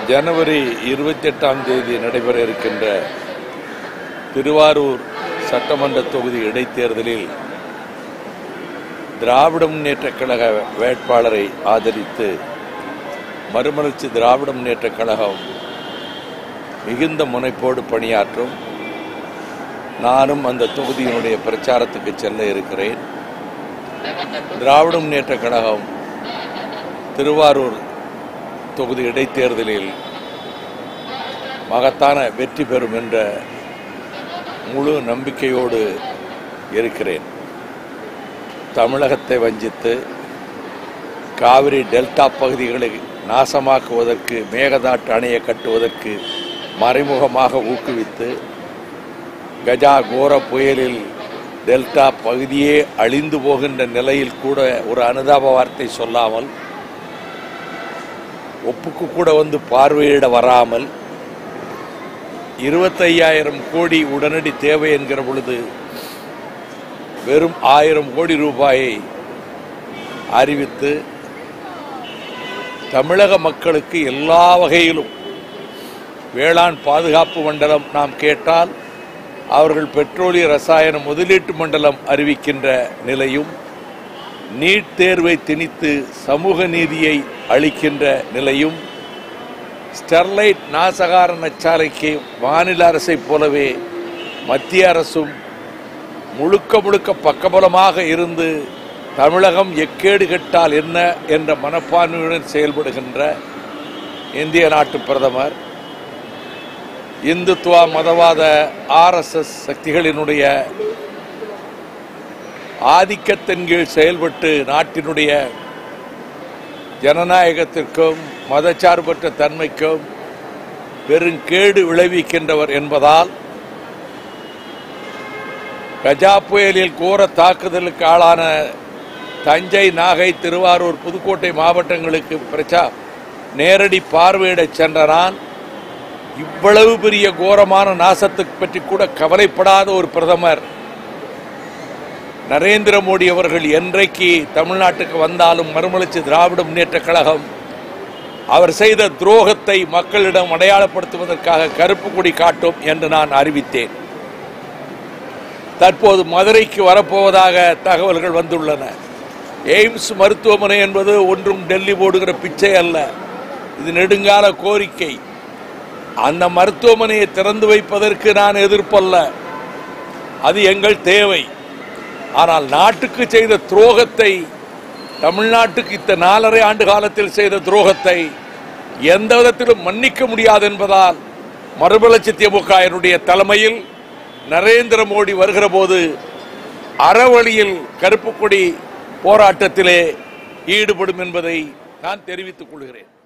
ஜனவரி இருபத்தி எட்டாம் தேதி நடைபெற இருக்கின்ற திருவாரூர் சட்டமன்ற தொகுதி இடைத்தேர்தலில் திராவிட முன்னேற்றக் கழக வேட்பாளரை ஆதரித்து மறுமலர்ச்சி திராவிட முன்னேற்றக் கழகம் மிகுந்த முனைப்போடு பணியாற்றும் நானும் அந்த தொகுதியினுடைய பிரச்சாரத்துக்கு செல்ல இருக்கிறேன் திராவிட முன்னேற்றக் கழகம் திருவாரூர் தொகுதி இடைத்தேர்தலில் மகத்தான வெற்றி பெறும் என்ற முழு நம்பிக்கையோடு இருக்கிறேன் தமிழகத்தை வஞ்சித்து காவிரி டெல்டா பகுதிகளை நாசமாக்குவதற்கு மேகதாட்டு அணையை கட்டுவதற்கு மறைமுகமாக ஊக்குவித்து கஜா கோர புயலில் டெல்டா பகுதியே அழிந்து போகின்ற நிலையில் கூட ஒரு அனுதாப வார்த்தை சொல்லாமல் ஒப்புக்கு கூட வந்து பார்வையிட வராமல் இருபத்தையாயிரம் கோடி உடனடி தேவை என்கிற பொழுது வெறும் ஆயிரம் கோடி ரூபாயை அறிவித்து தமிழக மக்களுக்கு எல்லா வகையிலும் வேளாண் பாதுகாப்பு மண்டலம் நாம் கேட்டால் அவர்கள் பெட்ரோலிய ரசாயன முதலீட்டு மண்டலம் அறிவிக்கின்ற நிலையும் நீட் தேர்வை திணித்து சமூக நீதியை அளிக்கின்ற நிலையும் ஸ்டெர்லைட் நாசகார நச்சாலைக்கு மாநில அரசைப் போலவே மத்திய அரசும் முழுக்க முழுக்க பக்கபலமாக இருந்து தமிழகம் எக்கேடு கெட்டால் என்ன என்ற மனப்பான்மையுடன் செயல்படுகின்ற இந்திய நாட்டு பிரதமர் இந்துத்துவ மதவாத ஆர்எஸ்எஸ் சக்திகளினுடைய ஆதிக்கத்தின் கீழ் செயல்பட்டு நாட்டினுடைய ஜனநாயகத்திற்கும் மதச்சார்பற்ற தன்மைக்கும் பெருங்கேடு விளைவிக்கின்றவர் என்பதால் கஜா புயலில் கோர தாக்குதலுக்கு ஆளான தஞ்சை நாகை திருவாரூர் புதுக்கோட்டை மாவட்டங்களுக்கு பிரச்சா நேரடி பார்வையிடச் சென்ற நான் இவ்வளவு பெரிய கோரமான நாசத்தை பற்றி கூட கவலைப்படாத ஒரு பிரதமர் நரேந்திர மோடி அவர்கள் என்றைக்கு தமிழ்நாட்டுக்கு வந்தாலும் மறுமலர்ச்சி திராவிட முன்னேற்ற கழகம் அவர் செய்த துரோகத்தை மக்களிடம் அடையாளப்படுத்துவதற்காக கருப்பு கொடி காட்டும் என்று நான் அறிவித்தேன் தற்போது மதுரைக்கு வரப்போவதாக தகவல்கள் வந்துள்ளன எய்ம்ஸ் மருத்துவமனை என்பது ஒன்றும் டெல்லி போடுகிற பிச்சை அல்ல இது நெடுங்கால கோரிக்கை அந்த மருத்துவமனையை திறந்து வைப்பதற்கு நான் எதிர்ப்பல்ல அது எங்கள் தேவை ஆனால் நாட்டுக்கு செய்த துரோகத்தை தமிழ்நாட்டுக்கு இத்த நாலரை ஆண்டு காலத்தில் செய்த துரோகத்தை எந்த விதத்திலும் மன்னிக்க முடியாது என்பதால் மறுமலர்ச்சி திமுகவினுடைய தலைமையில் நரேந்திர மோடி வருகிற போது அறவழியில் கருப்பு கொடி போராட்டத்திலே ஈடுபடும் என்பதை நான் தெரிவித்துக் கொள்கிறேன்